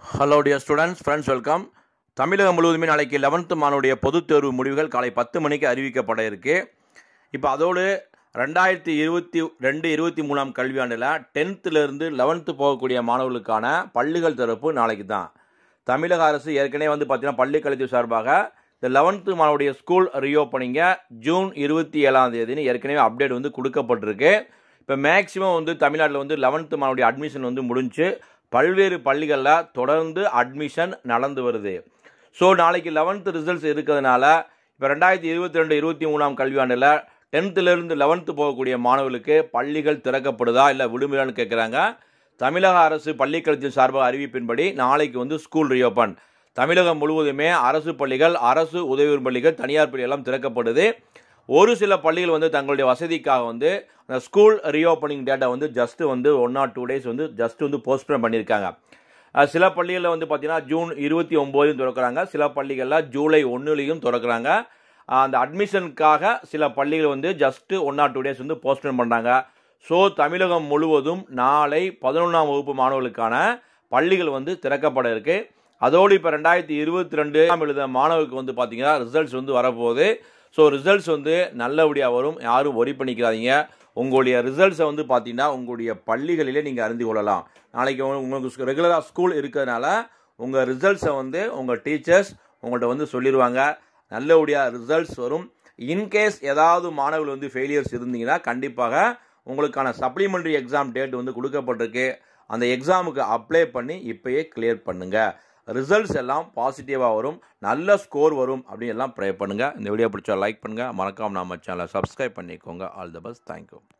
hello dear students friends welcome Tamilagam முழுவதுமே நாளைக்கு eleventh மானுடைய பொதுத் தேர்வு முடிவுகள் காலை பத்து மணிக்கு அறிவிக்கப்பட இருக்கு இப்போ அதோடு ரெண்டாயிரத்தி இருபத்தி ரெண்டு இருபத்தி மூணாம் கல்வியாண்டில் டென்த்துலேருந்து லெவன்த்து போகக்கூடிய மாணவர்களுக்கான பள்ளிகள் திறப்பு நாளைக்கு தான் தமிழக அரசு ஏற்கனவே வந்து பார்த்தீங்கன்னா பள்ளி கல்வித்துறை சார்பாக இந்த லெவன்த்து மாணவருடைய ஸ்கூல் ரீஓப்பனிங்கை ஜூன் இருபத்தி ஏழாம் தேதினு ஏற்கனவே அப்டேட் வந்து கொடுக்கப்பட்டிருக்கு இப்போ மேக்ஸிமம் வந்து தமிழ்நாட்டில் வந்து லெவன்த்து மாணவருடைய அட்மிஷன் வந்து முடிஞ்சு பல்வேறு பள்ளிகளில் தொடர்ந்து அட்மிஷன் நடந்து வருது ஸோ நாளைக்கு லெவன்த்து ரிசல்ட்ஸ் இருக்கிறதுனால இப்போ ரெண்டாயிரத்தி இருபத்தி ரெண்டு இருபத்தி மூணாம் கல்வியாண்டில் டென்த்துலேருந்து லெவன்த்து போகக்கூடிய மாணவர்களுக்கு பள்ளிகள் திறக்கப்படுதா இல்லை விடுமுறைன்னு கேட்குறாங்க தமிழக அரசு பள்ளிக்கல்வி சார்பாக அறிவிப்பின்படி நாளைக்கு வந்து ஸ்கூல் ரீஓப்பன் தமிழகம் முழுவதுமே அரசு பள்ளிகள் அரசு உதவி பள்ளிகள் தனியார் பள்ளி எல்லாம் திறக்கப்படுது ஒரு சில பள்ளிகள் வந்து தங்களுடைய வசதிக்காக வந்து அந்த ஸ்கூல் ரீஓப்பனிங் டேட்டா வந்து ஜஸ்ட் வந்து ஒன் ஆர் டூ டேஸ் வந்து ஜஸ்ட் வந்து போஸ்ட்போன் பண்ணியிருக்காங்க அஹ் சில பள்ளிகளில் வந்து பார்த்தீங்கன்னா ஜூன் இருபத்தி ஒம்போதையும் திறக்கிறாங்க சில பள்ளிகளில் ஜூலை ஒன்றுலையும் திறக்கிறாங்க அஹ் அந்த அட்மிஷனுக்காக சில பள்ளிகள் வந்து just one or two days வந்து போஸ்ட்போன் பண்ணுறாங்க ஸோ தமிழகம் முழுவதும் நாளை பதினொன்றாம் வகுப்பு மாணவர்களுக்கான பள்ளிகள் வந்து திறக்கப்பட இருக்கு அதோடு இப்போ ரெண்டாயிரத்தி இருபத்தி ரெண்டு எழுத மாணவருக்கு வந்து பார்த்தீங்கன்னா ரிசல்ட்ஸ் வந்து வரப்போகுது ஸோ ரிசல்ட்ஸ் வந்து நல்லபடியாக வரும் யாரும் ஒரி பண்ணிக்கிறாதீங்க உங்களுடைய ரிசல்ட்ஸை வந்து பார்த்தீங்கன்னா உங்களுடைய பள்ளிகளிலே நீங்கள் அறிந்து கொள்ளலாம் நாளைக்கு உங்க- உங்களுக்கு ரெகுலராக ஸ்கூல் இருக்கிறதுனால உங்கள் ரிசல்ட்ஸை வந்து உங்கள் டீச்சர்ஸ் உங்கள்கிட்ட வந்து சொல்லிடுவாங்க நல்லபடியாக ரிசல்ட்ஸ் வரும் இன்கேஸ் ஏதாவது மாணவர்கள் வந்து ஃபெயிலியர்ஸ் இருந்தீங்கன்னா கண்டிப்பாக உங்களுக்கான சப்ளிமெண்ட்ரி எக்ஸாம் டேட் வந்து கொடுக்கப்பட்டிருக்கு அந்த எக்ஸாமுக்கு அப்ளை பண்ணி இப்பயே கிளியர் பண்ணுங்க ரிசல்ட்ஸ் எல்லாம் பாசிட்டிவாக வரும் நல்ல ஸ்கோர் வரும் அப்படின்னு எல்லாம் ப்ரே பண்ணுங்க இந்த வீடியோ பிடிச்சா லைக் பண்ணுங்க மறக்காம நம்ம சேனலை சப்ஸ்கிரைப் பண்ணிக்கோங்க ஆல் த பெஸ்ட் தேங்க்யூ